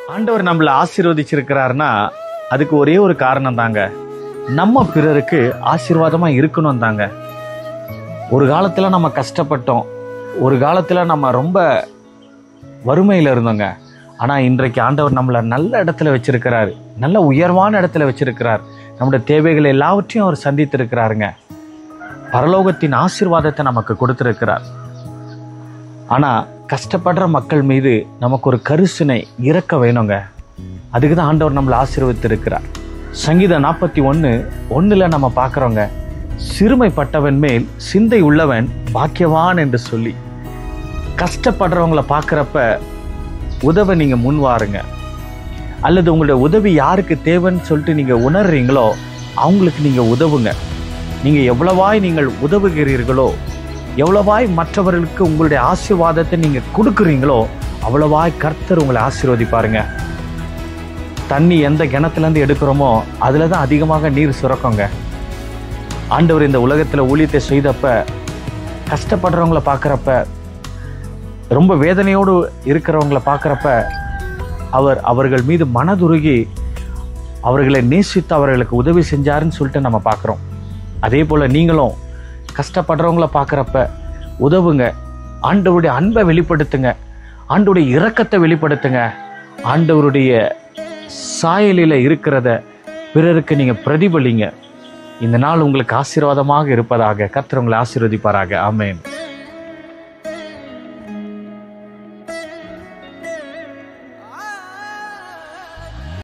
ஆண்டவர் நம்மளை ஆசீர்வதிச்சிருக்கிறாருன்னா அதுக்கு ஒரே ஒரு காரணம் தாங்க நம்ம பிறருக்கு ஆசீர்வாதமா இருக்கணும் தாங்க ஒரு காலத்துல நம்ம கஷ்டப்பட்டோம் ஒரு காலத்துல நம்ம ரொம்ப வறுமையில இருந்தோங்க ஆனா இன்றைக்கு ஆண்டவர் நம்மளை நல்ல இடத்துல வச்சிருக்கிறாரு நல்ல உயர்வான இடத்துல வச்சிருக்கிறார் நம்முடைய தேவைகள் எல்லாவற்றையும் அவர் சந்தித்திருக்கிறாருங்க பரலோகத்தின் ஆசீர்வாதத்தை நமக்கு கொடுத்திருக்கிறார் ஆனா கஷ்டப்படுற மக்கள் மீது நமக்கு ஒரு கரிசனை இறக்க வேணுங்க அதுக்கு தான் ஆண்டவர் நம்மளை ஆசீர்வதித்திருக்கிறார் சங்கீதம் நாற்பத்தி ஒன்று ஒன்றில் நம்ம பார்க்குறோங்க சிறுமைப்பட்டவன் மேல் சிந்தை உள்ளவன் பாக்கியவான் என்று சொல்லி கஷ்டப்படுறவங்கள பார்க்குறப்ப உதவ நீங்கள் முன் வாருங்க அல்லது உங்களுடைய உதவி யாருக்கு தேவைன்னு சொல்லிட்டு நீங்கள் உணர்றீங்களோ அவங்களுக்கு நீங்கள் உதவுங்க நீங்கள் எவ்வளவாய் நீங்கள் உதவுகிறீர்களோ எவ்வளவாய் மற்றவர்களுக்கு உங்களுடைய ஆசீர்வாதத்தை நீங்கள் கொடுக்குறீங்களோ அவ்வளவாய் கர்த்தர் உங்களை ஆசீர்வதிப்பாருங்க தண்ணி எந்த கிணத்துலேருந்து எடுக்கிறோமோ அதில் தான் அதிகமாக நீர் சுரக்குங்க ஆண்டவர் இந்த உலகத்தில் ஊழியத்தை செய்தப்ப கஷ்டப்படுறவங்கள பார்க்குறப்ப ரொம்ப வேதனையோடு இருக்கிறவங்கள பார்க்குறப்ப அவர் அவர்கள் மீது மனதுருகி அவர்களை நேசித்து அவர்களுக்கு உதவி செஞ்சாருன்னு சொல்லிட்டு நம்ம பார்க்குறோம் அதே போல் நீங்களும் கஷ்டப்படுறவங்கள பார்க்குறப்ப உதவுங்க ஆண்டவருடைய அன்பை வெளிப்படுத்துங்க ஆண்டவருடைய இரக்கத்தை வெளிப்படுத்துங்க ஆண்டவருடைய சாயலில் இருக்கிறத பிறருக்கு நீங்கள் பிரதிபலிங்க இந்த நாள் உங்களுக்கு ஆசீர்வாதமாக இருப்பதாக கர்த்தர் உங்களை ஆசீர்வதிப்பாராக ஆமென்